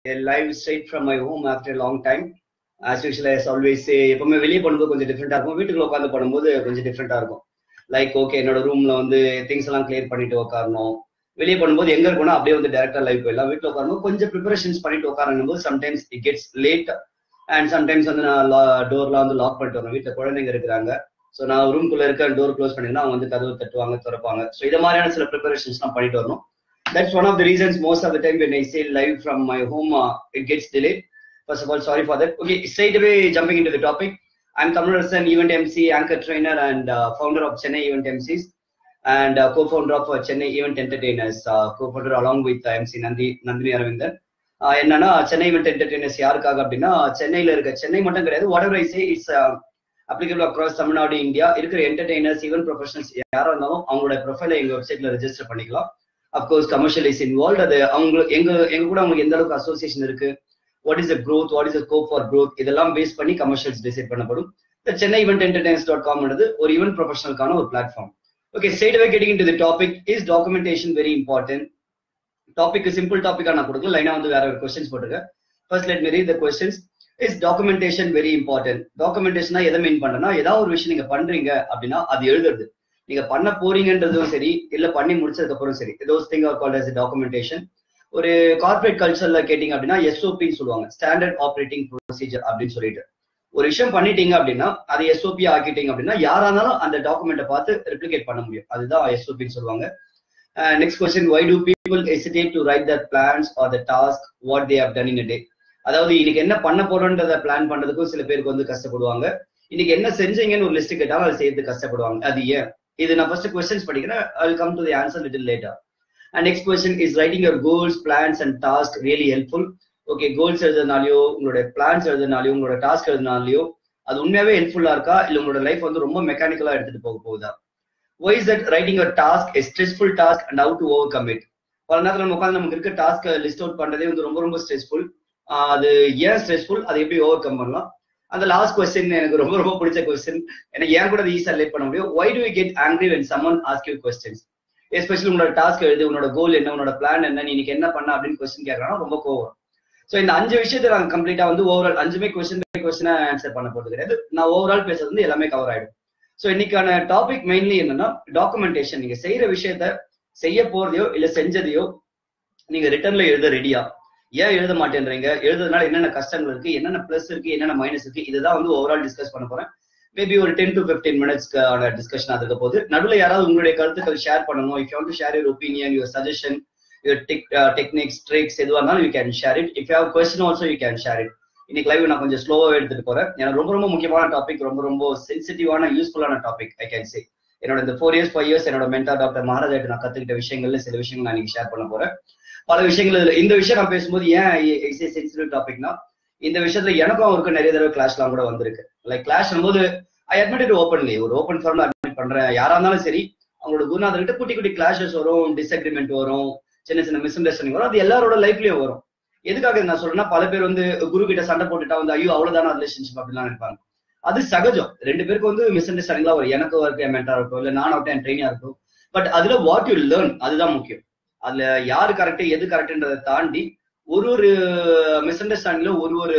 live straight from my home after a long time. As usual, as always say, எப்பவுமே வெளியே பண்ணும்போது கொஞ்சம் டிஃப்ரெண்டா இருக்கும் வீட்டுக்குள்ள உட்காந்து பண்ணும்போது கொஞ்சம் டிஃப்ரெண்டா இருக்கும் லைக் ஓகே என்னோட ரூம்ல வந்து திங்ஸ் எல்லாம் கிளியர் பண்ணிட்டு உட்காரணும் வெளியே பண்ணும்போது எங்க இருக்கணும் அப்படியே வந்து டேரக்டா லைவ் போயிடலாம் வீட்டுல உட்காரணும் கொஞ்சம் ப்ரிப்பரேஷன்ஸ் பண்ணிட்டு உட்காரணும் போது sometimes it gets late and sometimes வந்து நான் டோர்லாம் வந்து லாக் பண்ணிட்டு வரணும் வீட்டுல குழந்தைங்க இருக்கிறாங்க ஸோ நான் ரூம்குள்ள இருக்க டோர் க்ளோஸ் பண்ணிங்கன்னா அவங்க வந்து கதவு தட்டுவாங்க திறப்பாங்க ஸோ இதை மாதிரியான சில ப்ரிப்பரேஷன்ஸ் நான் பண்ணிட்டு வரணும் that's one of the reasons most of the time when I say live from my home, uh, it gets delayed. First of all, sorry for that. Okay, straight away jumping into the topic. I'm Kamal Hassan, event MC, anchor trainer, and uh, founder of Chennai Event MCs, and uh, co-founder of uh, Chennai Event Entertainers, uh, co-founder along with uh, MC Nandi Nandini Aravindan. Uh, என்னன்னா Chennai event entertainers யாருக்காக அப்படின்னா சென்னையில இருக்க சென்னை மட்டும் கிடையாது whatever I say it's applicable across Tamil Nadu India இருக்கிற entertainers event professionals யாரா இருந்தாலும் அவங்களோட ப்ரொஃபைலை எங்க வெப்சைட்ல ரெஜிஸ்டர் பண்ணிக்கலாம் அப்கோர்ஸ் கமர்ஷியல் இஸ் இன்வால்வ் அது அவங்க எங்க எங்க கூட அவங்களுக்கு எந்த அளவுக்கு அசோசியேஷன் இருக்கு what is growth what is scope for growth இதெல்லாம் பேஸ் பண்ணி கமர்ஷியல்ஸ் டிசைட் பண்ணப்படும் சென்னை இவெண்ட் என்டர்டைன்ஸ் டாட் காம்ன்றது ஒரு ஈவெண்ட் ப்ரொஃபஷனலுக்கான ஒரு platform okay straight away getting to the topic is documentation very important topic simple டாபிக்கா நான் கொடுக்கல லைனா வந்து வேற ஒரு கொஸ்டின்ஸ் போட்டுருக்கேன் first let me read the questions is documentation very important டாக்குமெண்டேஷனா எதை மீன் பண்றேன்னா ஏதாவது ஒரு விஷயம் நீங்க பண்றீங்க அப்படின்னா அது எழுதுறது நீங்க பண்ண போறீங்கன்றதும் சரி இல்ல பண்ணி முடிச்சதுக்கு அப்புறம் சரி those thing are called as documentation ஒரு கார்பரேட் கல்ச்சர்ல கேட்டீங்க அப்படின்னா எஸ்ஓபின்னு சொல்லுவாங்க ஸ்டாண்டர்ட் ஆப்ரேட்டிங் ப்ரொசீஜர் அப்படின்னு சொல்லிட்டு ஒரு விஷயம் பண்ணிட்டீங்க அப்படின்னா அதை எஸ்ஓபி ஆக்கிட்டீங்க அப்படின்னா யாரானாலும் அந்த டாக்குமெண்ட்டை பார்த்து ரெப்ளிகேட் பண்ண முடியும் அதுதான் எஸ்ஓபின்னு சொல்லுவாங்க next question why do people hesitate to write that plans or the task what they have done in day அதாவது இன்னைக்கு என்ன பண்ண போறோன்றத பிளான் பண்றதுக்கும் சில பேருக்கு வந்து கஷ்டப்படுவாங்க இன்னைக்கு என்ன செஞ்சீங்கன்னு ஒரு லிஸ்ட் கேட்டாலும் அதை செய்யறதுக்கு கஷ்டப்படுவாங்க அது ஏன் இது நான் ஃபர்ஸ்ட் கொஸ்டின்ஸ் படிக்கிறேன் I will come to the answer little later and next question is writing your goals plans and task really helpful okay goals எழுதுனாலையோ உங்களோட பிளான்ஸ் எழுதுனாலையோ உங்களோட டாஸ்க் எழுதுனாலையோ அது உண்மையாவே ஹெல்ப்ஃபுல்லா இருக்கா இல்ல உங்களோட லைஃப் வந்து ரொம்ப மெக்கானிக்கலா எடுத்துட்டு போக போகுதா why is that writing your task a stressful task and how to overcome it பல நேரத்தில் நம்ம உட்காந்து நமக்கு இருக்க டாஸ்க் லிஸ்ட் அவுட் பண்றதே வந்து ரொம்ப ரொம்ப ஸ்ட்ரெஸ்ஃபுல் அது ஏன் ஸ்ட்ரெஸ்ஃபுல் அதை எப்படி ஓவர் கம் பண்ணலாம் அந்த லாஸ்ட் கொஸ்டின் எனக்கு ரொம்ப ரொம்ப பிடிச்ச கொஸ்டின் எனக்கு ஏன் கூட ஈஸியா ரிலேட் பண்ண முடியும் why do get angry when someone ask you questions especially உங்களோட டாஸ்க் எழுது உன்னோட கோல் என்ன உன்னோட பிளான் என்ன நீ இன்னைக்கு என்ன பண்ண அப்படின்னு கொஸ்டின் கேட்கறாங்க ரொம்ப கோவம் ஸோ இந்த அஞ்சு விஷயத்தை நாங்கள் கம்ப்ளீட்டா வந்து ஓவரால் அஞ்சுமே கொஸ்டின் பை கொஸ்டினா ஆன்சர் பண்ண போறது கிடையாது நான் ஓவரால் பேசுறது வந்து எல்லாமே கவர் ஆயிடும் ஸோ இன்னைக்கான டாபிக் மெயின்லி என்னன்னா டாக்குமெண்டேஷன் நீங்க செய்யற விஷயத்த செய்ய போறதையோ இல்ல செஞ்சதையோ நீங்க ரிட்டர்ன்ல எழுத ரெடியா ஏன் எழுத மாட்டேன்றீங்க எழுதுறதுனால என்னென்ன கஷ்டங்கள் இருக்கு என்னென்ன பிளஸ் இருக்கு என்னென்ன மைனஸ் இருக்கு இதுதான் வந்து ஓவரால் டிஸ்கஸ் பண்ண போறேன் மேபி ஒரு டென் டு பிப்டீன் மினிட்ஸ்க்கான டிஸ்கஷன் அதுக்கு போது நடுவில் யாராவது உங்களுடைய கருத்துக்கள் ஷேர் பண்ணணும் if you to share your opinion your suggestion your tech techniques tricks எதுவாக இருந்தாலும் you can share it if you have question also you can share it இன்னைக்கு லைவ் நான் கொஞ்சம் ஸ்லோவாக எடுத்துட்டு போறேன் எனக்கு ரொம்ப ரொம்ப முக்கியமான டாபிக் ரொம்ப ரொம்ப சென்சிட்டிவான யூஸ்ஃபுல்லான டாபிக் ஐ கேன் சே என்னோட இந்த ஃபோர் இயர்ஸ் ஃபைவ் இயர்ஸ் என்னோட மென்டா டாக்டர் மகாராஜ் நான் கத்துக்கிட்ட விஷயங்கள்ல சில விஷயங்கள் நான் இன்னைக்கு ஷேர் பண்ண போறேன் பல விஷயங்கள் இந்த விஷயம் நான் பேசும்போது ஏன் சென்சிட்டிவ் டாபிக்னா இந்த விஷயத்துல எனக்கும் அவருக்கு நிறைய தடவை கிளாஸ்லாம் கூட வந்திருக்கு லைக் கிளாஸ் போது ஐ அட்மிட் ஓப்பன்லி ஒரு ஓப்பன் ஃபார்ம்ல அட்மிட் பண்றேன் யாரா இருந்தாலும் சரி அவங்களோட குருநாதர்கிட்ட குட்டி குட்டி கிளாஷஸ் வரும் டிஸ்அக்ரிமெண்ட் வரும் சின்ன சின்ன மிஸ் அண்டர்ஸ்டாண்டிங் வரும் அது எல்லாரோட லைஃப்லயும் வரும் எதுக்காக நான் சொல்றேன்னா பல பேர் வந்து குரு கிட்ட சண்டை போட்டுட்டா வந்து ஐயோ அவ்வளவுதான ரிலேஷன்ஷிப் அப்படிலாம் நினைப்பாங்க அது சகஜம் ரெண்டு பேருக்கு வந்து மிஸ் அண்டர்ஸ்டாண்டிங்லாம் வரும் எனக்கு ஒர்க் என் மென்டா இருக்கும் இல்ல நான் ஆகட்டும் என் ட்ரெயினா இருக்கும் பட் அதுல வாட் யூ லேர்ன் அதுதான் முக்கியம் அதுல யாரு கரெக்ட் எது கரெக்ட்ன்றதை தாண்டி ஒரு ஒரு மிஸ் அண்டர்ஸ்டாண்டிங்ல ஒரு ஒரு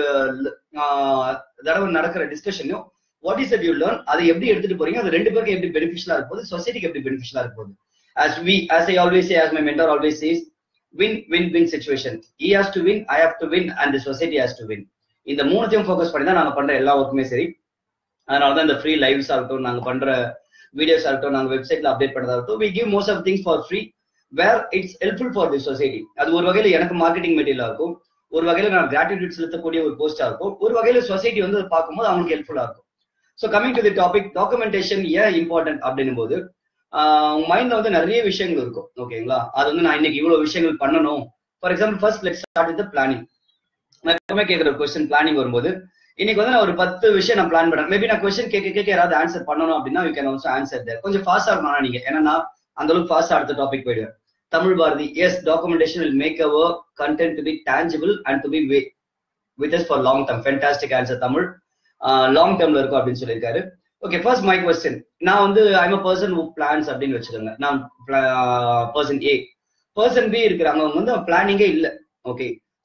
தடவை நடக்கிற டிஸ்கஷனையும் வாட் இஸ் யூ லேர்ன் அதை எப்படி எடுத்துட்டு போறீங்க அது ரெண்டு பேருக்கு எப்படி பெனிஃபிஷியலா இருக்கும் போது சொசைட்டிக்கு எப்படி பெனிஃபிஷியலா இருக்கும் போது as we as I always as my mentor always says win win win situation he has to win I have to win and society has to win இந்த மூணுத்தையும் ஃபோக்கஸ் பண்ணி தான் நாங்க பண்ற எல்லா ஒர்க்குமே சரி அதனால தான் இந்த ஃப்ரீ லைவ்ஸ் ஆகட்டும் நாங்க பண்ற வீடியோஸ் ஆகட்டும் நாங்க வெப்சைட்ல அப்டேட் பண்ணதாகட்டும் we give most of things for free where it's helpful for the society அது ஒரு வகையில எனக்கு மார்க்கெட்டிங் மெட்டீரியலா இருக்கும் ஒரு வகையில நான் கிராட்டிடியூட் செலுத்தக்கூடிய ஒரு போஸ்டா இருக்கும் ஒரு வகையில சொசைட்டி வந்து பார்க்கும்போது அவங்களுக்கு ஹெல்ப்ஃபுல்லா இருக்கும் so coming to the topic documentation ஏன் இம்பார்ட்டன்ட் அப்படின்னும் போது உங்க மைண்ட்ல வந்து நிறைய விஷயங்கள் இருக்கும் ஓகேங்களா அது வந்து நான் இன்னைக்கு இவ்வளவு விஷயங்கள் பண்ணணும் for example first let start with planning நான் எப்பவுமே கேட்குற கொஸ்டின் பிளானிங் வரும்போது இன்னைக்கு வந்து நான் ஒரு பத்து விஷயம் நான் பிளான் பண்ணேன் மேபி நான் கொஸ்டின் கேட்க கேட்க யாராவது ஆன்சர் பண்ணணும் அப்படின்னா you can also answer there கொஞ்சம் ஃபாஸ்டா இருக்கணும் நீங்க ஏன்னா அந்த அளவுக்கு ஃபாஸ்டா அடுத்த டாபிக் போயிடுவேன் Tamil Bharathi yes documentation will make our content to be tangible and to be way with us for long term fantastic answer Tamil long டேர்ம்ல இருக்கும் அப்படின்னு சொல்லியிருக்காரு ஓகே ஃபர்ஸ்ட் மை கொஸ்டின் நான் வந்து I'm a person who plans அப்படின்னு வச்சுக்கோங்க நான் பர்சன் ஏ person B இருக்கிறாங்க அவங்க வந்து பிளானிங்கே இல்லை ஓகே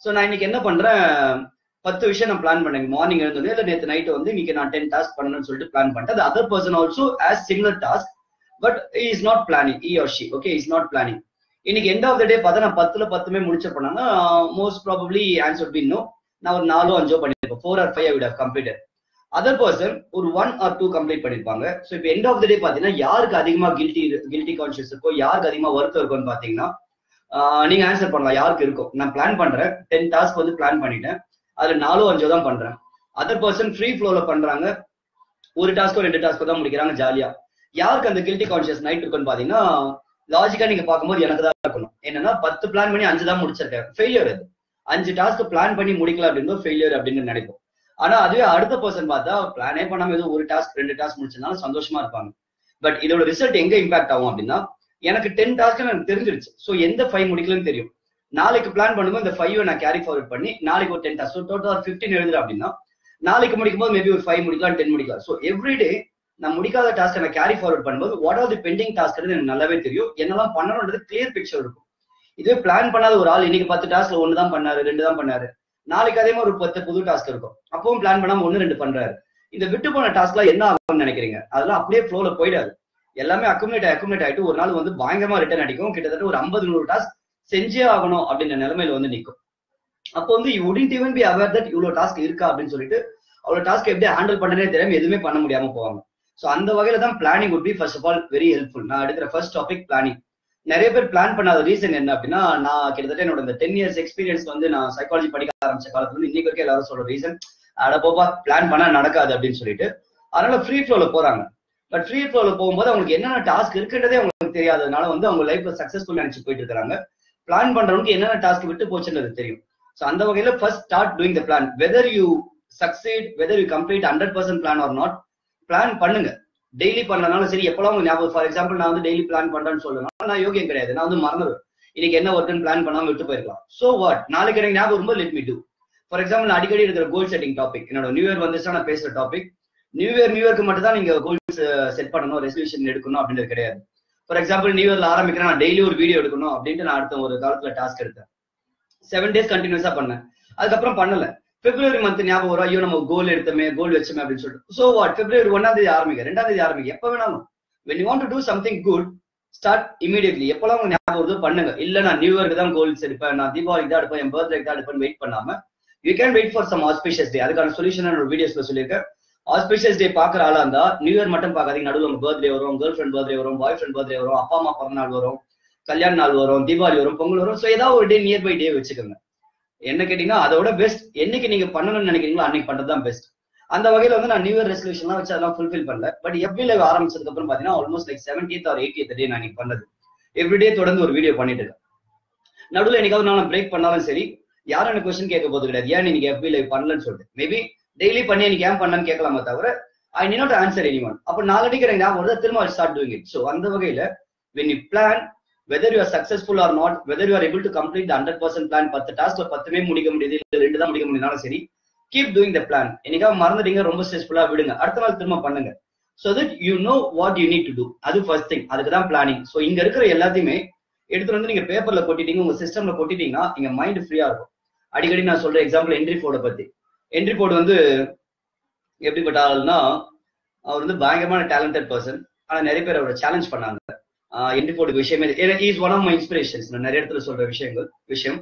ஸோ நான் இன்னைக்கு என்ன பண்றேன் பத்து விஷயம் நான் பிளான் பண்ணேன் மார்னிங் எழுந்தோடனே இல்லை நேற்று நைட்டு வந்து இன்னைக்கு நான் டென் டாஸ்க் பண்ணணும்னு சொல்லிட்டு பிளான் பண்ணிட்டேன் அது other person also has similar task but is not planning he or she okay is not planning இன்னைக்கு எண்ட் ஆஃப் த டே பார்த்தா நான் பத்துல பத்துமே முடிச்ச பண்ணாங்கன்னா most probably answer be no நான் ஒரு நாலோ அஞ்சோ பண்ணிருப்பேன் four or five I would have completed other person ஒரு ஒன் ஆர் டூ கம்ப்ளீட் பண்ணிருப்பாங்க ஸோ இப்போ எண்ட் ஆஃப் த டே பார்த்தீங்கன்னா யாருக்கு அதிகமா கில்ட்டி கில்ட்டி கான்சியஸ் இருக்கோ யாருக்கு அதிகமா வருத்தம் இருக்கும்னு பார்த்தீங்கன்னா நீங்க ஆன்சர் பண்ணலாம் யாருக்கு இருக்கும் நான் பிளான் பண்றேன் டென் டாஸ்க் வந்து பிளான் பண்ணிட்டேன் அதுல நாலோ அஞ்சோ தான் பண்றேன் அதர் பர்சன் ஃப்ரீ ஃப்ளோல பண்றாங்க ஒரு டாஸ்க்கோ ரெண்டு டாஸ்க்கோ தான் முடிக்கிறாங்க ஜாலியா யாருக்கு அந்த கில்ட்டி கான்சியஸ் நைட் இருக்குன்னு பாத்தீங்கன்னா லாஜிக்கா நீங்க பார்க்கும்போது எனக்கு தான் இருக்கணும் என்னன்னா பத்து பிளான் பண்ணி அஞ்சு தான் முடிச்சிருக்கேன் ஃபெயிலியர் அது அஞ்சு டாஸ்க் பிளான் பண்ணி முடிக்கல அப்படின்னு ஃபெயிலியர் அப்படின்னு நினைப்போம் ஆனா அதுவே அடுத்த பர்சன் பார்த்தா பிளானே பண்ணாம ஏதோ ஒரு டாஸ்க் ரெண்டு டாஸ்க் முடிச்சிருந்தாலும் சந்தோஷமா இருப்பாங்க பட் இதோட ரிசல்ட் எங்க இம்பாக்ட் ஆகும் அப்படின்னா எனக்கு டென் டாஸ்க் எனக்கு தெரிஞ்சிருச்சு ஸோ எந்த ஃபைவ் முடிக்கலன்னு தெரியும் நாளைக்கு பிளான் பண்ணும்போது இந்த ஃபைவ் நான் கேரி ஃபார்வர்ட் பண்ணி நாளைக்கு ஒரு ten task so total fifteen எழுதுறேன் அப்படின்னா நாளைக்கு முடிக்கும் போது மேபி ஒரு ஃபைவ் முடிக்கலாம் டென் முடிக்கலாம் ஸோ எவ்ரிடே நான் முடிக்காத டாஸ்க் நான் கேரி ஃபார்வர்ட் பண்ணும்போது what are the pending task எனக்கு நல்லாவே தெரியும் என்னெல்லாம் பண்ணணுன்றது கிளியர் பிக்சர் இருக்கும் இதுவே பிளான் பண்ணாத ஒரு ஆள் இன்னைக்கு பத்து டாஸ்க்ல ஒன்று தான் பண்ணாரு ரெண்டு தான் பண்ணாரு நாளைக்கு அதே மாதிரி ஒரு பத்து புது டாஸ்க் இருக்கும் அப்பவும் பிளான் பண்ணாம ஒன்று ரெண்டு பண்றாரு இந்த விட்டு போன டாஸ்க்லாம் என்ன ஆகும்னு நினைக்கிறீங்க அதெல்லாம் அப்படியே ஃப்ளோல போயிடாது எல்லாமே அக்குமுலேட் அக்குமுலேட் ஆயிட்டு ஒரு நாள் வந்து பயங்கரமா ரிட்டர்ன் அடிக்கும் கிட்டத்தட்ட ஒரு ஐம்பது நூறு டாஸ்க் செஞ்சே ஆகணும் அப்படின்ற நிலைமையில வந்து நிற்கும் அப்போ வந்து you wouldn't even be aware that இவ்வளவு டாஸ்க் இருக்கா அப்படின்னு சொல்லிட்டு அவ்வளவு டாஸ்க் எப்படி ஹேண்டில் பண்ணனே தெரியாம எதுவுமே பண்ண முடியாம போவாங்க ஸோ அந்த வகையில தான் planning would be first of all very helpful நான் எடுக்கிற ஃபர்ஸ்ட் டாபிக் பிளானிங் நிறைய பேர் பிளான் பண்ணாத ரீசன் என்ன அப்படின்னா நான் கிட்டத்தட்ட என்னோட இந்த டென் இயர்ஸ் எக்ஸ்பீரியன்ஸ் வந்து நான் சைக்காலஜி படிக்க ஆரம்பிச்ச காலத்துல இருந்து இன்னைக்கு வரைக்கும் எல்லாரும் சொல்ற ரீசன் அட போப்பா பிளான் பண்ணா நடக்காது அப்படின்னு சொல்லிட்டு அதனால ஃப்ரீ ஃப்ளோல போறாங்க பட் ஃப்ரீ ஃப்ளோல போகும்போது அவங்களுக்கு என்னென்ன டாஸ்க் இருக்குன்றதே அவங்களுக்கு தெரியாததுனால வந்து அவங்க லைஃப்ல சக்சஸ்ஃபுல் நினைச்சு போயிட்டு இருக்காங்க பிளான் பண்றவங்களுக்கு என்னென்ன டாஸ்க் விட்டு போச்சுன்றது தெரியும் ஸோ அந்த வகையில first start doing the plan whether you succeed whether you complete hundred percent plan or not plan பண்ணுங்க டெய்லி பண்ணனாலும் சரி எப்பெல்லாம் உங்க ஞாபகம் ஃபார் எக்ஸாம்பிள் நான் வந்து டெய்லி பிளான் பண்றேன்னு சொல்லணும் நான் யோகியம் கிடையாது நான் வந்து மறந்துடுவேன் இன்னைக்கு என்ன ஒர்க்குன்னு பிளான் பண்ணாம விட்டு போயிருக்கலாம் சோ வாட் நாளைக்கு எனக்கு ஞாபகம் வரும்போது let me do for example நான் அடிக்கடி இருக்கிற கோல் செட்டிங் டாபிக் என்னோட நியூ இயர் வந்துச்சுன்னா நான் பேசுற டாபிக் நியூ இயர் நியூ இயர்க்கு மட்டும் தான் நீங்க கோல்ஸ் செட் பண்ணணும் ரெசல்யூஷன் எடுக்கணும் அப்படின்றது கிடையாது ஃபார் எக்ஸாம்பிள் நியூ இயர்ல ஆரம்பிக்கிறேன் நான் டெய்லி ஒரு வீடியோ எடுக்கணும் அப்படின்ட்டு நான் அடுத்த ஒரு காலத்துல டாஸ்க் எடுத்தேன் செவன் டேஸ் கண்டினியூஸா பண்ணேன் அதுக்கப்புறம் பண்ணல பிப்ரவரி மந்த் ஞாபகம் வரும் ஐயோ நம்ம கோல் எடுத்தோமே கோல் வச்சோமே அப்படின்னு சொல்லிட்டு சோ வாட் பிப்ரவரி ஒன்னாம் தேதி ஆரம்பிக்க ரெண்டாம் தேதி ஆரம்பிக்க எப்ப வேணாலும் when you want to do something good start immediately எப்பெல்லாம் உங்க ஞாபகம் வருதோ பண்ணுங்க இல்ல நான் நியூ இயர்க்கு தான் கோல்ஸ் எடுப்பேன் நான் தீபாவளிக்கு தான் எடுப்பேன் என் பர்த்டேக்கு தான் எடுப்பேன் வெயிட் பண்ணாம you can wait for some auspicious day அதுக்கான சொல்யூஷன் நான் வீடியோஸ்ல சொல்லியிருக்கேன் ஆஸ்பிஷியஸ் டே பாக்குற ஆளா இருந்தா நியூ இயர் மட்டும் பாக்காதீங்க நடுவில் உங்க பர்த்டே வரும் கேர்ள் ஃபிரெண்ட் பர்த்டே வரும் பாய் ஃப்ரெண்ட் பர்த்டே வரும் அப்பா அம்மா பிறந்த நாள் வரும் கல்யாண நாள் வரும் தீபாவளி வரும் பொங்கல் வரும் ஸோ ஏதாவது ஒரு டே நியர் பை டே வச்சுக்கோங்க என்ன கேட்டீங்கன்னா அதோட பெஸ்ட் என்னைக்கு நீங்க பண்ணணும்னு நினைக்கிறீங்களோ அன்னைக்கு பண்றது தான் பெஸ்ட் அந்த வகையில வந்து நான் நியூ இயர் ரெசல்யூஷன்லாம் வச்சு அதெல்லாம் ஃபுல்ஃபில் பண்ணல பட் எவ்ரி லைவ் ஆரம்பிச்சதுக்கு அப்புறம் பாத்தீங்கன்னா almost like seventieth or eightieth day நான் இன்னைக்கு பண்ணது எவ்ரிடே தொடர்ந்து ஒரு வீடியோ பண்ணிட்டு இருக்கேன் நடுவில் என்னைக்காவது நான் பிரேக் பண்ணாலும் சரி யாரும் எனக்கு கொஸ்டின் கேட்க போது கிடையாது ஏன் நீங்க எஃபி லைவ் பண்ணலன்னு சொல்லிட்டு மேபி டெய்லி பண்ணி எனக்கு ஏன் பண்ணன்னு கேட்கலாமே தவிர ஐ நீ நாட் ஆன்சர் எனி ஒன் அப்போ நாலடிக்கு எனக்கு ஞாபகம் வருது திரும்ப ஸ்டார்ட் டூயிங் இட் ஸோ அந்த வகையில when you plan whether you are successful or not whether you are able to complete the hundred percent plan பத்து டாஸ்க்ல பத்துமே முடிக்க முடியுது இல்ல ரெண்டு தான் முடிக்க முடியுதுனாலும் சரி கீப் டூயிங் த பிளான் என்னைக்காவது மறந்துட்டீங்க ரொம்ப ஸ்ட்ரெஸ்ஃபுல்லா விடுங்க அடுத்த நாள் திரும்ப பண்ணுங்க so that you know what you need to do அது ஃபர்ஸ்ட் திங் அதுக்கு தான் பிளானிங் ஸோ இங்க இருக்கிற எல்லாத்தையுமே எடுத்துட்டு வந்து நீங்க பேப்பர்ல கொட்டிட்டீங்க உங்க சிஸ்டம்ல கொட்டிட்டீங்கன்னா இங்க மைண்ட் ஃப்ரீயா இருக்கும் அடிக்கடி நான் சொல்ற எக்ஸாம்பிள் என்ட்ரி போர்டை பத்தி என்ட்ரி போர்டு வந்து எப்படிப்பட்ட ஆள்னா அவர் வந்து பயங்கரமான டேலண்டட் பர்சன் ஆனா நிறைய பேர் அவரை சேலஞ்ச் பண்ணாங்க என்ட்ரி போர்டுக்கு விஷயமே is one of my inspirations நான் நிறைய இடத்துல சொல்ற விஷயங்கள் விஷயம்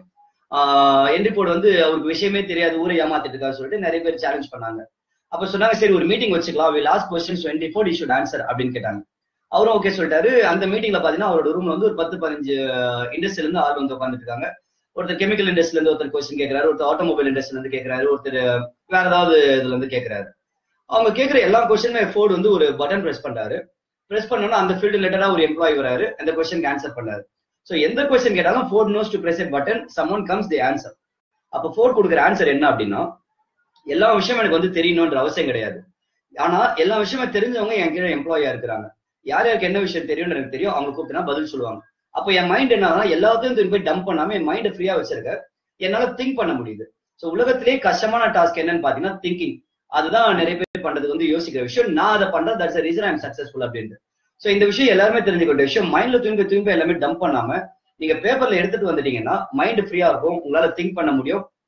என்ட்ரி போர்டு வந்து அவருக்கு விஷயமே தெரியாது ஊரை ஏமாத்திட்டு இருக்காரு சொல்லிட்டு நிறைய பேர் சேலஞ்ச் பண்ணாங்க அப்ப சொன்னாங்க சரி ஒரு மீட்டிங் வச்சுக்கலாம் we last questions twenty four should answer அப்படின்னு கேட்டாங்க அவரும் ஓகே சொல்லிட்டாரு அந்த மீட்டிங்ல பாத்தீங்கன்னா அவரோட ரூம்ல வந்து ஒரு பத்து பதினஞ்சு இண்டஸ்ட்ரியில இருந்து ஆள் வந்து உட்காந்துட்டு இருக்காங்க ஒருத்தர் கெமிக்கல் இண்டஸ்ட்ரியில இருந்து ஒருத்தர் கொஸ்டின் கேட்கறாரு ஒருத்தர் ஆட்டோமொபைல் இண்டஸ்ட்ரியில இருந்து கேட்கறாரு ஒருத்தர் வேற ஏதாவது இதுல இருந்து கேட்கறாரு அவங்க கேட்கிற எல்லா கொஸ்டினுமே ஃபோர்டு வந்து ஒரு பட்டன் பிரஸ் பண்றாரு பிரஸ் பண்ணோம்னா அந்த ஃபீல்டு ரிலேட்டடா ஒரு எம்ப்ளாயி வராரு அந்த கொஸ்டின் ஆன்சர் பண்ணாரு சோ எந்த கொஸ்டின் கேட்டாலும் Ford knows to press button someone comes the answer அப்ப ஃபோர்ட் கொடுக்குற ஆன்சர் என்ன அப்படின்னா எல்லா விஷயம் எனக்கு வந்து தெரியணும்ன்ற அவசியம் கிடையாது ஆனா எல்லா விஷயமே தெரிஞ்சவங்க என் கீழே எம்ப்ளாயா இருக்கிறாங்க யார் யாருக்கு என்ன விஷயம் தெரியும்னு எனக்கு தெரியும் அவங்க கூப்பிட்டுனா பதில் சொல்லுவாங்க அப்போ என் மைண்ட் என்னன்னா எல்லாத்தையும் திரும்பி போய் டம்ப் பண்ணாம என் மைண்டை ஃப்ரீயா வச்சிருக்க என்னால திங்க் பண்ண முடியுது ஸோ உலகத்திலேயே கஷ்டமான டாஸ்க் என்னன்னு பாத்தீங்கன்னா திங்கிங் அதுதான் நிறைய பேர் பண்றது வந்து யோசிக்கிற விஷயம் நான் அதை பண்றது தட்ஸ் ரீசன் ஐம் சக்சஸ்ஃபுல் அப்படின்ட்டு ஸோ இந்த விஷயம் எல்லாருமே தெரிஞ்சுக்கிட்ட விஷயம் மைண்ட்ல திரும்பி திரும்பி எல்லாமே டம்ப் பண்ணாம நீங்க பேப்பர்ல எடுத்துட்டு வந்துட்டீங்கன்னா மைண்ட் ஃப்ரீயா இருக்கும் உங்களால திங்க் பண்ண முடியும்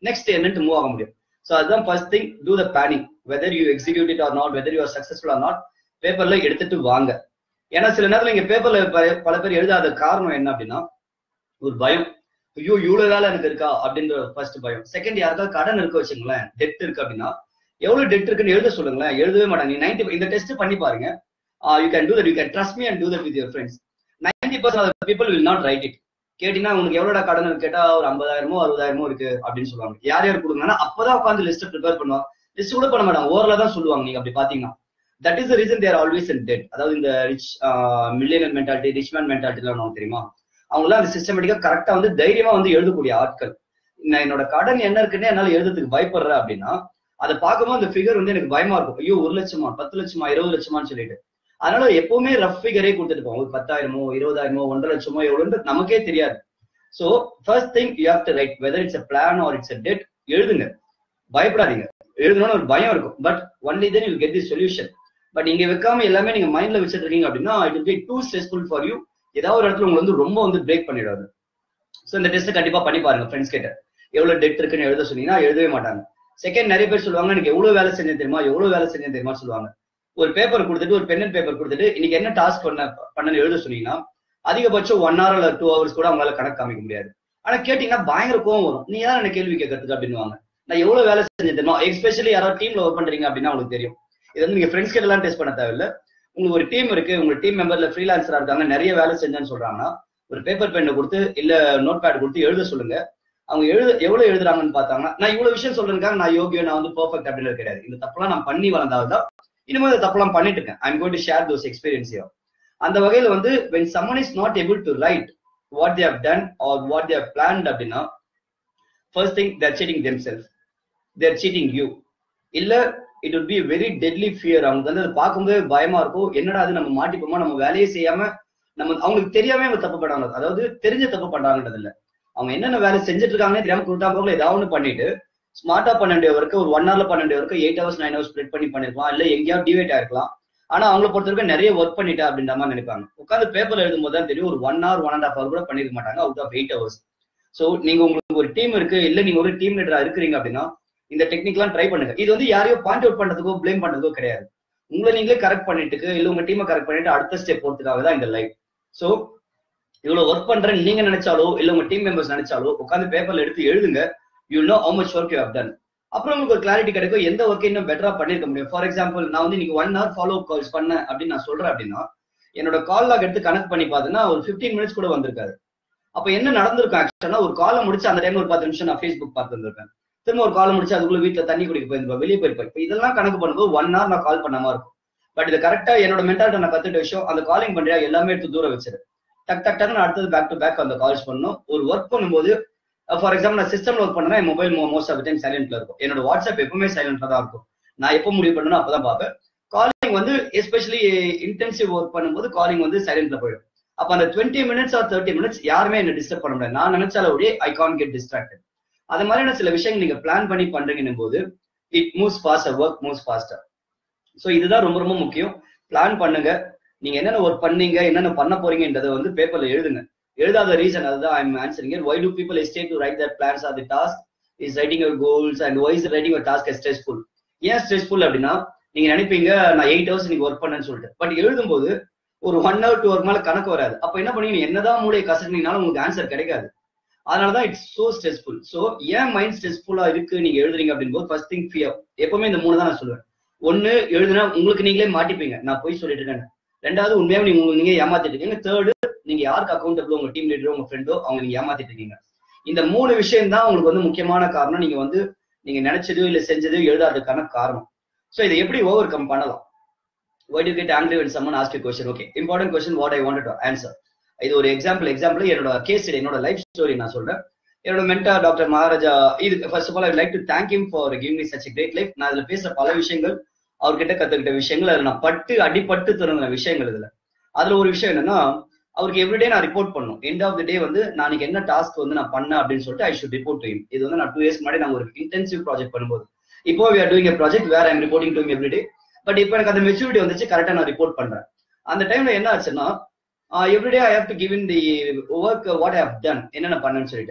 நெக்ஸ்ட் என்னன்ட்டு மூவ் ஆக முடியும் ஸோ அதுதான் first thing do the planning whether you execute it or not whether you are successful or not பேப்பர்ல எடுத்துட்டு வாங்க ஏன்னா சில நேரத்துல இங்க பேப்பர்ல பல பேர் எழுதாத காரணம் என்ன அப்படின்னா ஒரு பயம் ஐயோ இவ்வளவு வேலை எனக்கு இருக்கா அப்படின்ற ஃபர்ஸ்ட் பயம் செகண்ட் யாருக்காவது கடன் இருக்க வச்சுங்களேன் டெட் இருக்கு அப்படின்னா எவ்வளவு டெட் இருக்குன்னு எழுத சொல்லுங்களேன் எழுதவே மாட்டாங்க நைன்டி இந்த டெஸ்ட் பண்ணி பாருங்க you can do that you can trust me and do that with your friends ninety percent people will not write it கேட்டீங்கன்னா உங்களுக்கு எவ்வளோட கடன் இருக்கு கேட்டா ஒரு ஐம்பதாயிரமோ அறுபதாயிரமோ இருக்கு அப்படின்னு சொல்லுவாங்க யார் யார் கொடுங்கன்னா அப்பதான் உட்காந்து லிஸ்ட் ப்ரிப்பேர் பண்ணுவாங்க லிஸ்ட் கூட பண்ண மாட்டாங்க ஓரல தான் சொல்லுவாங்க நீங்க அப்படி பாத்தீங்கன்னா that is reason they're always in debt அதாவது இந்த rich millionaire mentality rich man மென்டாலிட்டிலாம் நமக்கு தெரியுமா அவங்களாம் அந்த சிஸ்டமேட்டிக்கா கரெக்டா வந்து தைரியமா வந்து எழுதக்கூடிய ஆட்கள் நான் என்னோட கடன் என்ன இருக்குன்னு என்னால எழுதுறதுக்கு பயப்படுறேன் அப்படின்னா அதை பார்க்கும்போது அந்த ஃபிகர் வந்து எனக்கு பயமா இருக்கும் ஐயோ ஒரு லட்சமா பத்து லட்சமா இருபது லட்சமான்னு சொல்லிட்டு அதனால எப்பவுமே ரஃப் ஃபிகரே கொடுத்துட்டு போவோம் ஒரு பத்தாயிரமோ இருபதாயிரமோ ஒன்றரை லட்சமோ எவ்வளோன்னு நமக்கே தெரியாது so first thing you have to write whether it's a plan or it's a debt எழுதுங்க பயப்படாதீங்க எழுதணும்னு ஒரு பயம் இருக்கும் but only then you get the solution but இங்க வைக்காம எல்லாமே நீங்க மைண்ட்ல வச்சுட்டு இருக்கீங்க அப்படின்னா it will be too stressful for you ஏதாவது ஒரு இடத்துல உங்களுக்கு வந்து ரொம்ப வந்து பிரேக் பண்ணிடாது ஸோ இந்த டெஸ்ட் கண்டிப்பா பண்ணி பாருங்க ஃப்ரெண்ட்ஸ் கிட்ட எவ்வளவு டெட் இருக்குன்னு எழுத சொன்னீங்கன்னா எழுதவே மாட்டாங்க செகண்ட் நிறைய பேர் சொல்லுவாங்க எனக்கு எவ்வளவு வேலை செஞ்சேன் தெரியுமா எவ்வளவு வேலை செஞ்சேன் தெரியுமா சொல்லுவாங்க ஒரு பேப்பர் கொடுத்துட்டு ஒரு பென் அண்ட் பேப்பர் கொடுத்துட்டு இன்னைக்கு என்ன டாஸ்க் பண்ண பண்ணன்னு எழுத சொன்னீங்கன்னா அதிகபட்சம் ஒன் ஹவர் இல்ல டூ ஹவர்ஸ் கூட அவங்களால கணக்கு காமிக்க முடியாது ஆனா கேட்டீங்கன்னா பயங்கர கோவம் வரும் நீ தான் என்ன கேள்வி கேட்கறதுக்கு அப்படின்னுவாங்க நான் எவ்வளவு வேலை செஞ்சேன் தெரியுமா எஸ்பெஷலி யாராவது டீம்ல ஒர்க் பண்றீங்க அப்படின்னா உங்களுக்கு தெரியும் இது வந்து நீங்க ஃப்ரெண்ட்ஸ் கிட்ட எல்லாம் டெஸ்ட் பண்ண தேவையில்ல உங்களுக்கு ஒரு டீம் இருக்கு உங்க டீம் மெம்பர்ல ஃப்ரீலான்சரா இருக்காங்க நிறைய வேலை செஞ்சேன்னு சொல்றாங்கன்னா ஒரு பேப்பர் பெண்ணை கொடுத்து இல்ல நோட் பேட் கொடுத்து எழுத சொல்லுங்க அவங்க எழுத எவ்வளவு எழுதுறாங்கன்னு பார்த்தாங்கன்னா நான் இவ்வளவு விஷயம் சொல்றேன் நான் யோகியோ நான் வந்து பர்ஃபெக்ட் அப்படின்னு கிடையாது இந்த தப்பெல்லாம் நான் பண்ணி வளர்ந்தால்தான் இனிமே இந்த தப்பெல்லாம் பண்ணிட்டு இருக்கேன் I'm going to share those experience அந்த வகையில வந்து when someone is not able to write what they done or what they planned அப்படின்னா first thing they're cheating them self they're cheating you இல்ல it would be very deadly fear அவங்க வந்து அதை பார்க்கும்போது பயமா இருக்கும் என்னடா அது நம்ம மாட்டிப்போமா நம்ம வேலையே செய்யாம நம்ம அவங்களுக்கு தெரியாம அவங்க தப்பு பண்றாங்க அதாவது தெரிஞ்ச தப்பு பண்றாங்கன்றது இல்ல அவங்க என்னென்ன வேலை செஞ்சுட்டு இருக்காங்கன்னு தெரியாம குருட்டா போகல ஏதாவது ஒன்று பண்ணிட்டு ஸ்மார்ட்டா பண்ண வேண்டிய ஒர்க்கு ஒரு ஒன் ஹவர்ல பண்ண வேண்டிய work eight hours nine hours split பண்ணி பண்ணிருக்கலாம் இல்ல எங்கேயாவது டிவைட் ஆயிருக்கலாம் ஆனா அவங்கள பொறுத்த வரைக்கும் நிறைய ஒர்க் பண்ணிட்டா அப்படின்ற மாதிரி நினைப்பாங்க உட்காந்து பேப்பர் எழுதும் போது தான் தெரியும் ஒரு one hour one and half hour கூட பண்ணிருக்க மாட்டாங்க out of eight hours so நீங்க உங்களுக்கு ஒரு டீம் இருக்கு இல்ல நீங்க ஒரு டீம் லீடரா இருக்கிறீங்க அப்படின்னா இந்த டெக்னிக்லாம் ட்ரை பண்ணுங்க இது வந்து யாரையோ பாயிண்ட் அவுட் பண்றதுக்கோ பிளேம் பண்றதுக்கோ கிடையாது உங்களை நீங்களே கரெக்ட் பண்ணிட்டு இல்ல உங்க டீமை கரெக்ட் பண்ணிட்டு அடுத்த ஸ்டெப் போறதுக்காக தான் இந்த லைஃப் ஸோ இவ்வளவு ஒர்க் பண்றேன்னு நீங்க நினைச்சாலோ இல்ல உங்க டீம் மெம்பர்ஸ் நினைச்சாலோ உட்காந்து பேப்பர்ல எடுத்து எழுதுங்க you know how much work you have done அப்புறம் உங்களுக்கு ஒரு கிளாரிட்டி கிடைக்கும் எந்த ஒர்க்கை இன்னும் பெட்டரா பண்ணிருக்க முடியும் ஃபார் எக்ஸாம்பிள் நான் வந்து இன்னைக்கு ஒன் ஹவர் ஃபாலோ கால்ஸ் பண்ணேன் அப்படின்னு நான் சொல்றேன் அப்படின்னா என்னோட கால் லாக் எடுத்து கனெக்ட் பண்ணி பார்த்தேன்னா ஒரு ஃபிஃப்டீன் மினிட்ஸ் கூட வந்திருக்காரு அப்ப என்ன நடந்திருக்கும் ஆக்சுவலா ஒரு காலை முடிச்சு அந்த டைம் ஒரு பத்து நிமிஷம் நான் ஃபேஸ்புக் பார்த்து வந்திருப்பேன் திரும்ப ஒரு காலை முடிச்சு அதுக்குள்ள வீட்டுல தண்ணி குடிக்க போயிருப்பேன் வெளியே போயிருப்பேன் இப்போ இதெல்லாம் கணக்கு பண்ணும்போது ஒன் ஹவர் நான் கால் பண்ணாம இருக்கும் பட் இது கரெக்டா என்னோட மென்டாலிட்டி நான் கத்துட்ட விஷயம் அந்த காலிங் பண்றியா எல்லாமே எடுத்து தூரம் வச்சிரு டக் டக் டக் அடுத்தது பேக் டு பேக் அந்த கால்ஸ் பண்ணணும் ஒரு ஒர்க் பண்ணும்போது ஃபார் எக்ஸாம்பிள் நான் சிஸ்டம்ல ஒர்க் பண்ணா என் மொபைல் மோஸ்ட் ஆஃப் டைம் சைலண்ட்ல இருக்கும் என்னோட வாட்ஸ்அப் எப்பவுமே சைலண்ட்ல தான் இருக்கும் நான் எப்போ முடிவு பண்ணணும் அப்பதான் பார்ப்பேன் காலிங் வந்து எஸ்பெஷலி இன்டென்சிவ் ஒர்க் பண்ணும்போது காலிங் வந்து சைலண்ட்ல போயிடும் அப்ப அந்த twenty minutes or thirty minutes யாருமே என்ன டிஸ்டர்ப் பண்ண முடியாது நான் நினைச்சாலே ஐ கான் கெட் டிஸ்ட்ராக்டட் அது மாதிரியான சில விஷயங்கள் நீங்க பிளான் பண்ணி பண்றீங்கன்னும் போது it moves faster work moves faster so இதுதான் ரொம்ப ரொம்ப முக்கியம் பிளான் பண்ணுங்க நீங்க என்னென்ன ஒர்க் பண்ணீங்க என்னென்ன பண்ண போறீங்கன்றதை வந்து பேப்பர்ல எழுதுங்க எழுதாத ரீசன் அதுதான் I'm answering why to people hesitate to write that plans or the task is writing your goals and why is writing your task stressful ஏன் ஸ்ட்ரெஸ்ஃபுல் அப்படின்னா நீங்க நினைப்பீங்க நான் எயிட் ஹவர்ஸ் நீங்க ஒர்க் பண்ணேன்னு சொல்லிட்டு பட் எழுதும்போது ஒரு ஒன் ஹவர் டூ ஹவர் மேல கணக்கு வராது அப்ப என்ன பண்ணீங்க என்னதான் மூளையை கசக்கினீங்கனாலும் உங்களுக்கு ஆன்சர் கிடைக்காது அதனாலதான் இட்ஸ் சோ ஸ்ட்ரெஸ்ஃபுல் சோ ஏன் மைண்ட் ஸ்ட்ரெஸ்ஃபுல்லா இருக்கு நீங்க எழுதுறீங்க அப்படின்னு போது ஃபர்ஸ்ட் திங் ஃபியர் எப்பவுமே இந்த மூணு தான் நான் சொல்லுவேன் ஒன்னு எழுதுனா உங்களுக்கு நீங்களே மாட்டிப்பீங்க நான் போய் சொல்லிட்டு இருக்கேன் ரெண்டாவது உண்மையாக நீங்க உங்களுக்கு நீங்க ஏமாத்திட்டு இருக்கீங்க தேர்டு நீங்க யாருக்கு அக்கௌண்டபிள் உங்க டீம் லீடரோ உங்க ஃப்ரெண்டோ அவங்க நீங்க ஏமாத்திட்டு இருக்கீங்க இந்த மூணு விஷயம் தான் உங்களுக்கு வந்து முக்கியமான காரணம் நீங்க வந்து நீங்க நினைச்சதோ இல்ல செஞ்சதோ எழுதாததுக்கான காரணம் சோ இதை எப்படி ஓவர் கம் பண்ணலாம் why do you get angry when someone asks you a question okay important question what i wanted to answer இது ஒரு எக்ஸாம்பிள் எக்ஸாம்பிள் என்னோட கேஸ் என்னோட லைஃப் ஸ்டோரி நான் சொல்றேன் என்னோட மென்டா டாக்டர் மகாராஜா இது first of all I like to thank him for giving me such great life நான் இதுல பேசுற பல விஷயங்கள் அவர்கிட்ட கத்துக்கிட்ட விஷயங்கள் அதுல நான் பட்டு அடிப்பட்டு திறந்த விஷயங்கள் இதுல அதுல ஒரு விஷயம் என்னன்னா அவருக்கு எவ்ரிடே நான் ரிப்போர்ட் பண்ணும் எண்ட் ஆஃப் த டே வந்து நான் என்ன டாஸ்க் வந்து நான் பண்ணேன் அப்படின்னு சொல்லிட்டு ஐ ஷுட் ரிப்போர்ட் டு இது வந்து நான் டூ இயர்ஸ் முன்னாடி நான் ஒரு இன்டென்சிவ் ப்ராஜெக்ட் பண்ணும்போது இப்போ we are doing a project where I'm reporting to everyday but இப்போ எனக்கு அந்த மெச்சூரிட்டி வந்துச்சு கரெக்டா நான் ரிப்போர்ட் பண்றேன் அந்த டைம்ல என்ன ஆச்சுன்னா everyday I have to give in the work what have done என்னென்ன பண்ணேன்னு சொல்லிட்டு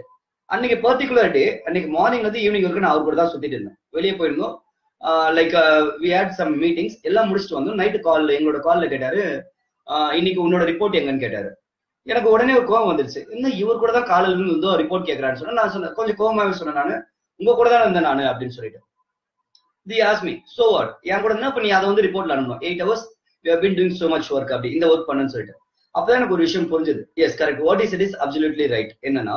அன்னைக்கு பர்டிகுலர் டே அன்னைக்கு மார்னிங் வந்து ஈவினிங் வரைக்கும் நான் அவர் கூட தான் சுத்திட்டு இருந்தேன் வெளியே போயிருந்தோம் like we had some meetings எல்லாம் முடிச்சுட்டு வந்தோம் நைட்டு கால் எங்களோட கால்ல கேட்டாரு ஆஹ் இன்னைக்கு உன்னோட ரிப்போர்ட் எங்கன்னு கேட்டாரு எனக்கு உடனே ஒரு கோவம் வந்துருச்சு இன்னும் இவர் கூட தான் காலையில இருந்து வந்து ரிப்போர்ட் கேட்கறான்னு சொன்னா நான் சொன்னேன் கொஞ்சம் கோவமாவே சொன்னேன் நானு உங்க கூட தான் இருந்தேன் நானு அப்படின்னு சொல்லிட்டு தி ஆஸ்மி சோ வாட் என் கூட என்ன இப்ப நீ அதை வந்து ரிப்போர்ட்ல அனுப்பணும் eight hours you have been doing so much work அப்படி இந்த ஒர்க் பண்ணுன்னு சொல்லிட்டு அப்பதான் எனக்கு ஒரு விஷயம் புரிஞ்சது yes correct what is it is absolutely right என்னன்னா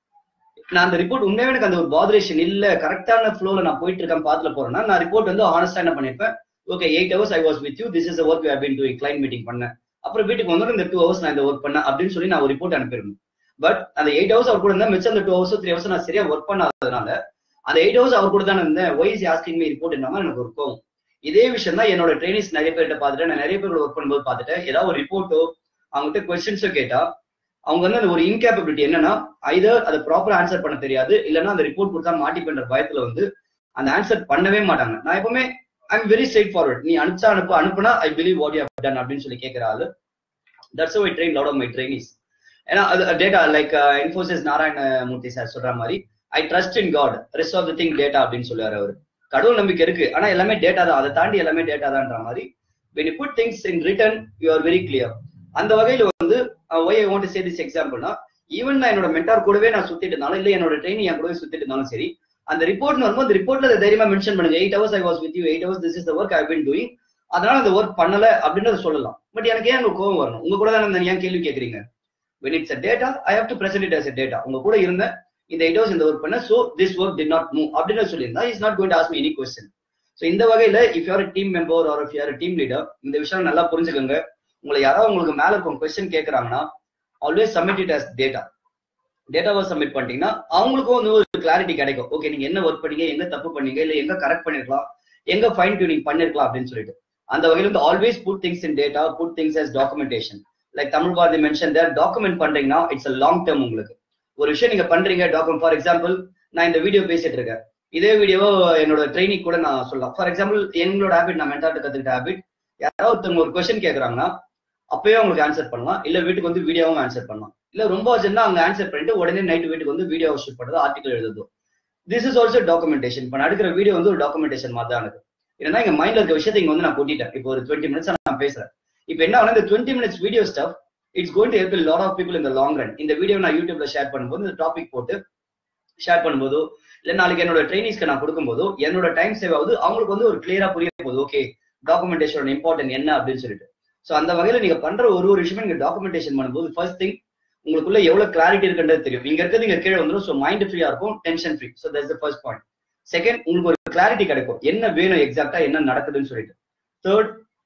நான் அந்த ரிப்போர்ட் உண்மையாவே எனக்கு அந்த ஒரு பாதரேஷன் இல்ல கரெக்டான ஃப்ளோல நான் போயிட்டு இருக்கேன் பாத்துல போறேன்னா நான் ரிப்போர்ட் வந்து ஆனஸ்டா என்ன பண்ணிருப்பேன் okay eight hours I was with you this is work you been doing client meeting பண்ணேன் அப்புறம் வீட்டுக்கு வந்து இந்த டூ ஹவர்ஸ் நான் இந்த ஒர்க் பண்ணேன் அப்படின்னு சொல்லி நான் ஒரு ரிப்போர்ட் அனுப்பியிருந்தேன் பட் அந்த எயிட் ஹவர்ஸ் அவர் கூட இருந்தா மிச்சம் அந்த டூ ஹவர்ஸ் த்ரீ ஹவர்ஸ் நான் சரியா ஒர்க் பண்ணாததுனால அந்த எயிட் ஹவர்ஸ் அவர் கூட தான் இருந்தேன் ஒய்ஸ் ஆஸ்கிங் மீ ரிப்போர்ட் என்னமா எனக்கு ஒரு கோவம் இதே விஷயம் தான் என்னோட ட்ரைனிங்ஸ் நிறைய பேர்கிட்ட பார்த்துட்டு நான் நிறைய பேரோட ஒர்க் பண்ணும்போது பார்த்துட்டேன் ஏதாவது ஒரு ரிப்போர்ட்டோ அவங்ககிட்ட கொஸ்டின்ஸோ கேட்டா அவங்க வந்து அந்த ஒரு இன்கேப்பபிலிட்டி என்னன்னா ஐதர் அதை ப்ராப்பர் ஆன்சர் பண்ண தெரியாது இல்லைன்னா அந்த ரிப்போர்ட் கொடுத்தா மாட்டிப்பன்ற பயத்துல வந்து அந்த ஆன்சர் பண்ணவே மாட்டாங்க நான் எப்பவுமே I am very straightforward நீ அனுப்பிச்சா அனுப்பு அனுப்புனா I believe what you done அப்படின்னு சொல்லி கேட்கிற ஆளு that's I train lot of my trainees ஏன்னா அது data like Infosys Narayana Murthy sir சொல்ற மாதிரி I trust in God rest of the thing data அப்படின்னு சொல்லுவாரு அவர் கடவுள் நம்பிக்கை இருக்கு ஆனா எல்லாமே டேட்டா தான் அதை தாண்டி எல்லாமே டேட்டா தான்ன்ற மாதிரி when you put things in written you are very clear அந்த வகையில வந்து why I want say this எக்ஸாம்பிள்னா ஈவன் நான் என்னோட மென்டார் கூடவே நான் சுத்திட்டு இருந்தாலும் இல்ல என்னோட ட்ரைனிங் என் கூடவே சுத்திட்டு இருந்தாலும் சரி அந்த ரிப்போர்ட் வரும்போது அந்த ரிப்போர்ட்ல அதை தைரியமா மென்ஷன் பண்ணுங்க eight hours I was with you eight hours this is the work I been doing அதனால அந்த ஒர்க் பண்ணல அப்படின்றத சொல்லலாம் பட் எனக்கு ஏன் அங்க கோவம் வரணும் உங்க கூட தான் ஏன் கேள்வி கேக்குறீங்க when it's a data i have to present it as a data உங்க கூட இருந்த இந்த எயிட் ஹவர்ஸ் இந்த ஒர்க் பண்ண so this work did not move அப்படின்னு சொல்லியிருந்தா is not going to ask me any question so இந்த வகையில if you're team member or if you're team leader இந்த விஷயம் நல்லா புரிஞ்சுக்கோங்க உங்களை யாராவது உங்களுக்கு மேல இருக்கும் கொஸ்டின் கேட்கறாங்கன்னா always submit it as data டேட்டாவை சப்மிட் பண்ணிட்டீங்கன்னா அவங்களுக்கும் வந்து ஒரு கிளாரிட்டி கிடைக்கும் ஓகே நீங்க என்ன ஒர்க் பண்ணீங்க எங்க தப்பு பண்ணீங்க இல்ல எங்க கரெக்ட் பண்ணிருக்கலாம் எங்க ஃபைன் டியூனிங் பண்ணிருக்கலாம் அப்படின்னு சொல்லிட்டு அந்த வகையில வந்து always put things in data put things as documentation like Tamil Bharathi mention their document பண்றீங்கன்னா இட்ஸ் அ லாங் டேர்ம் உங்களுக்கு ஒரு விஷயம் நீங்க பண்றீங்க டாக்குமெண்ட் ஃபார் எக்ஸாம்பிள் நான் இந்த வீடியோ பேசிட்டு இருக்கேன் இதே வீடியோ என்னோட ட்ரைனிங் கூட நான் சொல்லலாம் ஃபார் எக்ஸாம்பிள் எங்களோட ஹேபிட் நான் மென்டார்ட்ட கத்துக்கிட்ட ஹேபிட் யாராவது ஒருத்தவங்க ஒரு கொஸ்டின் கேட்கறாங்கன்னா அப்பயே உங்களுக்கு ஆன்சர் பண்ணலாம் இல்ல வீட்டுக்கு வந்து வீடியோவும் ஆன்சர் பண்ணலாம் இல்ல ரொம்ப வச்சிருந்தா அங்க ஆன்சர் பண்ணிட்டு உடனே நைட் வீட்டுக்கு வந்து வீடியோ ஷூட் பண்றது ஆர்டிகல் எழுதுதோ திஸ் இஸ் ஆல்சோ டாக்குமெண்டேஷன் இப்போ நடக்கிற வீடியோ வந்து ஒரு டாக்குமெண்டேஷன் மாதிரி தான் இருக்கு ஏன்னா எங்க மைண்ட்ல இருக்க விஷயத்தை இங்க வந்து நான் கொட்டிட்டேன் இப்போ ஒரு டுவெண்ட்டி மினிட்ஸ் நான் பேசுறேன் இப்போ என்ன ஆனா இந்த twenty minutes video stuff it's going to help lot of people இந்த லாங் ரன் இந்த வீடியோ நான் யூடியூப்ல ஷேர் பண்ணும்போது இந்த டாபிக் போட்டு ஷேர் பண்ணும்போதோ இல்ல நாளைக்கு என்னோட ட்ரைனிங்ஸ்க்கு நான் கொடுக்கும்போதோ என்னோட டைம் சேவ் ஆகுது அவங்களுக்கு வந்து ஒரு கிளியரா புரிய போகுது ஓகே டாக்குமெண்டேஷனோட இம்பார்ட்டன்ட் என்ன அப்படின்னு சொல்லிட்டு சோ அந்த வகையில நீங்க பண்ற ஒரு ஒரு விஷயமும் நீங்க டாக்குமெண்டேஷன் பண்ணும்போது ஃபர்ஸ்ட் திங் உங்களுக்குள்ள எவ்வளவு கிளாரிட்டி இருக்குன்றது தெரியும் இங்க இருக்கிறது இங்க கீழே வந்துடும் ஸோ மைண்ட் ஃப்ரீயா இருக்கும் tension free so that's first point second உங்களுக்கு ஒரு கிளாரிட்டி கிடைக்கும் என்ன வேணும் எக்ஸாக்டா என்ன நடக்குதுன்னு சொல்லிட்டு third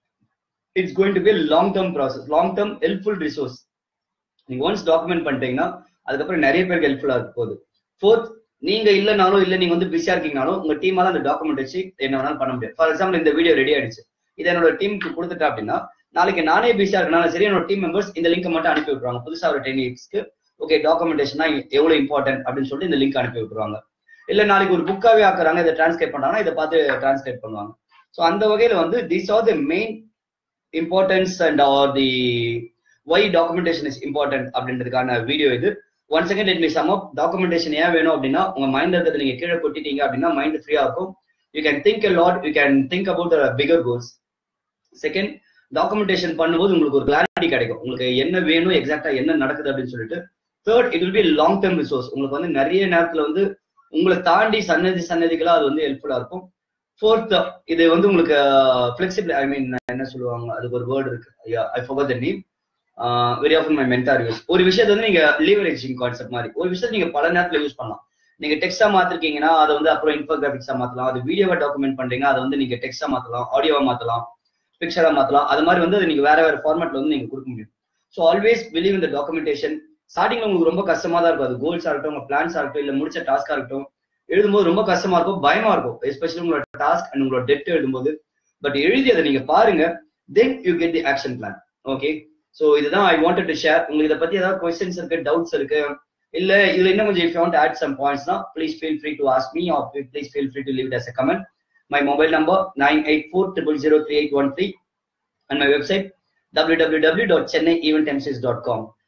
it's going to be long term process long term helpful resource நீங்க ஒன்ஸ் டாக்குமெண்ட் பண்ணிட்டீங்கன்னா அதுக்கப்புறம் நிறைய பேருக்கு ஹெல்ப்ஃபுல்லா இருக்க போகுது ஃபோர்த் நீங்க இல்லைனாலும் இல்ல நீங்க வந்து பிஸியா இருக்கீங்கனாலும் உங்க டீமால அந்த டாக்குமெண்ட் வச்சு என்ன வேணாலும் பண்ண முடியும் ஃபார் எக்ஸாம்பிள் இந்த வீடியோ ரெடி ஆயிடுச்சு இதை என்னோட டீமுக்கு கொடுத்துட்டா அப்படின்னா நாளைக்கு நானே பிஸியா இருக்கனால சரி என்னோட டீம் மெம்பர்ஸ் இந்த லிங்க் மட்டும் அனுப்பி விட்டுருவாங்க புதுசா ஒரு டென் இயர்ஸ்க்கு ஓகே டாக்குமெண்டேஷனா எவ்வளவு இம்பார்ட்டன்ட் அப்படின்னு சொல்லிட்டு இந்த லிங்க் அனுப்பி விட்டுருவாங்க இல்ல நாளைக்கு ஒரு புக்காவே ஆக்குறாங்க இதை டிரான்ஸ்லேட் பண்றாங்கன்னா இதை பார்த்து டிரான்ஸ்லேட் பண்ணுவாங்க ஸோ அந்த வகையில வந்து these are the main importance and are the why documentation is important அப்படின்றதுக்கான வீடியோ இது one second let me sum up documentation ஏன் வேணும் அப்படின்னா உங்க மைண்ட் இருக்கிறது நீங்க கீழே கொட்டிட்டீங்க அப்படின்னா மைண்ட் ஃப்ரீயா இருக்கும் you can think a lot you can think about bigger goals second documentation பண்ணும்போது உங்களுக்கு ஒரு கிளாரிட்டி கிடைக்கும் உங்களுக்கு என்ன வேணும் எக்ஸாக்டா என்ன நடக்குது அப்படின்னு சொல்லிட்டு third it will be long term resource உங்களுக்கு வந்து நிறைய நேரத்துல வந்து உங்களை தாண்டி சன்னதி சன்னதிகளா அது வந்து ஹெல்ப்ஃபுல்லா இருக்கும் ஃபோர்த் இது வந்து உங்களுக்கு ஃபிளெக்சிபிள் ஐ மீன் என்ன சொல்லுவாங்க அதுக்கு ஒரு வேர்டு இருக்கு I forgot the name very often my mentor use ஒரு விஷயத்தை வந்து நீங்க லீவரேஜிங் கான்செப்ட் மாதிரி ஒரு விஷயத்தை நீங்க பல நேரத்துல யூஸ் பண்ணலாம் நீங்க டெக்ஸ்டா மாத்திருக்கீங்கன்னா அதை வந்து அப்புறம் இன்ஃபோகிராபிக்ஸா மாத்தலாம் அது வீடியோவா டாக்குமெண்ட் பண்றீங்க அதை வந்து நீங்க டெக்ஸ்டா மாத்தலாம் ஆடியோவா மாத்தலாம் பிக்சரா மாத்தலாம் அது மாதிரி வந்து நீங்க வேற வேற ஃபார்மேட்ல வந்து நீங்க கொடுக்க முடியும் ஸோ ஆல்வேஸ் பிலீவ் இந்த டாக்குமெண்டேஷன் ஸ்டார்டிங்ல உங்களுக்கு ரொம்ப கஷ்டமா தான் இருக்கும் அது கோல்ஸா இருக்கட்டும் உங்க பிளான்ஸா இருக்கட்டும் இல்ல முடிச்ச டாஸ்கா இருக்கட்டும் எழுதும்போது ரொம்ப கஷ்டமா இருக்கும் பயமா இருக்கும் எஸ்பெஷலி உங்களோட டாஸ்க் அண்ட் உங்களோட டெப்ட் எழுதும்போது பட் எழுதி அதை நீங்க பாருங்க then you get the action plan okay so இதுதான் ஐ வாண்டட் டு ஷேர் உங்களுக்கு இதை பத்தி ஏதாவது கொஸ்டின்ஸ் இருக்கு டவுட்ஸ் இருக்கு இல்ல இதுல இன்னும் கொஞ்சம் இஃப் வாண்ட் ஆட் சம் பாயிண்ட்ஸ்னா please feel free to ask me or please feel free to leave it as a comment my mobile number nine eight four triple zero three eight one three and my website www.chennaieventmcs.com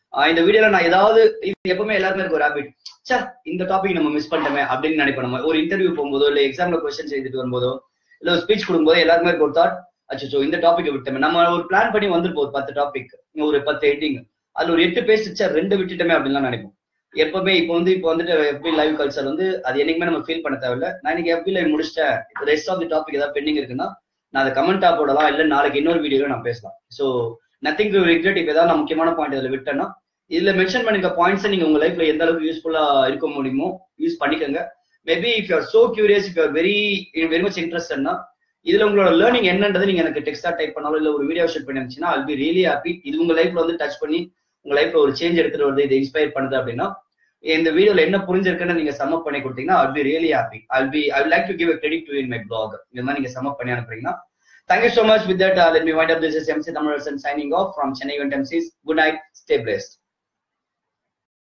ah இந்த வீடியோல நான் ஏதாவது இது எப்பவுமே எல்லாருமே இருக்க ஒரு habit சே இந்த டாபிக் நம்ம மிஸ் பண்ணிட்டோமே அப்படின்னு நினைப்போம் நம்ம ஒரு இன்டர்வியூ போகும்போதோ இல்ல எக்ஸாம்ல கொஸ்டின் எழுதிட்டு வரும்போதோ இல்ல ஒரு ஸ்பீச் கொடுக்கும்போது எல்லாருமே இருக்க ஒரு தாட் அச்சோ இந்த டாபிக் விட்டோமே நம்ம ஒரு பிளான் பண்ணி வந்துருப்போம் ஒரு பத்து டாபிக் ஒரு பத்து எட்டிங் அதுல ஒரு எட்டு பேசிச்சா ரெண்டு விட்டுட்டோமே அப்படின்லாம் நினைப்போம் எப்பவுமே இப்போ வந்து இப்போ வந்துட்டு எஃபி லைவ் கல்ச்சர் வந்து அது என்னைக்குமே நம்ம ஃபீல் பண்ண தேவையில்ல நான் இன்னைக்கு எஃபி லைவ் முடிச்சிட்டேன் ரெஸ்ட் ஆஃப் தி டாபிக் ஏதாவது பெண்டிங் இருக்குன்னா நான் அதை கமெண்டா போடலாம் இல்ல நாளைக்கு இன்னொரு வீடியோல நான் பேசலாம் ஸோ நத்திங் டு ரிக்ரெட் இப்போ ஏதாவது நான் முக்கியமான பாயிண்ட் இதுல விட்டேன்னா இதுல மென்ஷன் பண்ணிருக்க பாயிண்ட்ஸ் நீங்க உங்க லைஃப்ல எந்த அளவுக்கு யூஸ்ஃபுல்லா இருக்க முடியுமோ யூஸ் பண்ணிக்கோங்க maybe if you're so curious if you're very very much இன்ட்ரெஸ்ட்னா இதுல உங்களோட லேர்னிங் என்னன்றது நீங்க எனக்கு டெக்ஸ்டா டைப் பண்ணாலும் இல்ல ஒரு வீடியோ ஷூட் பண்ணி இருந்துச்சுன்னா அல் பி ரியலி ஹாப்பி இது உங்க லைஃப்ல வந்து டச் பண்ணி உங்க லைஃப்ல ஒரு சேஞ்ச் எடுத்துட்டு வருது இது இன்ஸ்பயர் பண்ணுது அப்படின்னா இந்த வீடியோல என்ன புரிஞ்சிருக்குன்னு நீங்க சம்மப் பண்ணி கொடுத்தீங்கன்னா I'll be really happy I'll be I like to give credit to in my blog இந்த மாதிரி நீங்க சம்மப் பண்ணி அனுப்புறீங்கன்னா thank you so much with that let me wind up this is MC Tamilarasan signing off from Chennai event MCs good night stay placed